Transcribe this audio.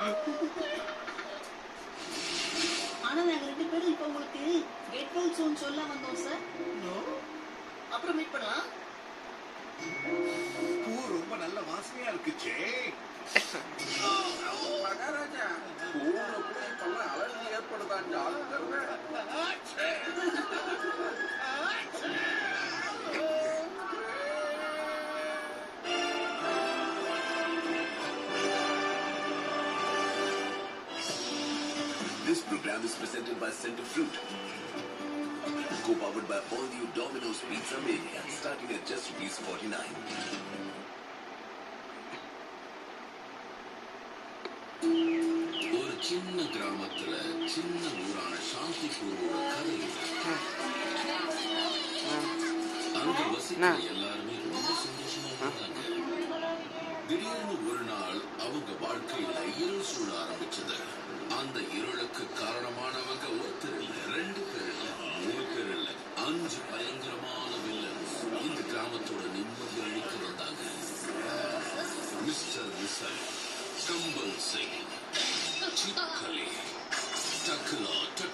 ஆனா நாங்க ரெண்டு பேரும் இப்ப உங்களுக்கு கெட் வெல் சூன் சொல்ல வந்தோம் சார் அப்புறம் மீட் பண்ணலாம் பூ ரொம்ப நல்ல வாசனையா இருக்குச்சே மகாராஜா பூனை போய் பண்ண அலர்ஜி ஏற்படுதான் ஜாக்கிரதை This program is presented by Center Fruit. Co-powered by all new Domino's Pizza Mania, starting at just rupees 49. ஒரு சின்ன கிராமத்துல சின்ன ஊரான சாந்திபூரோட கதை அங்க வசிக்கிற எல்லாருமே ரொம்ப சந்தோஷமா இருந்தாங்க திடீர்னு ஒரு நாள் அவங்க வாழ்க்கையில இருள் சூழ ஆரம்பிச்சது அந்த இருளுக்கு காரணமானவங்க ஒருத்தர் இல்ல ரெண்டு பேர் இல்ல மூணு பேர் இல்ல அஞ்சு பயங்கரமான வில்லன்ஸ் இந்த கிராமத்தோட நிம்மதி அழிக்க வந்தாங்க மிஸ்டர் விசல் கம்பல் சிங் சிக்கலி டக்குலா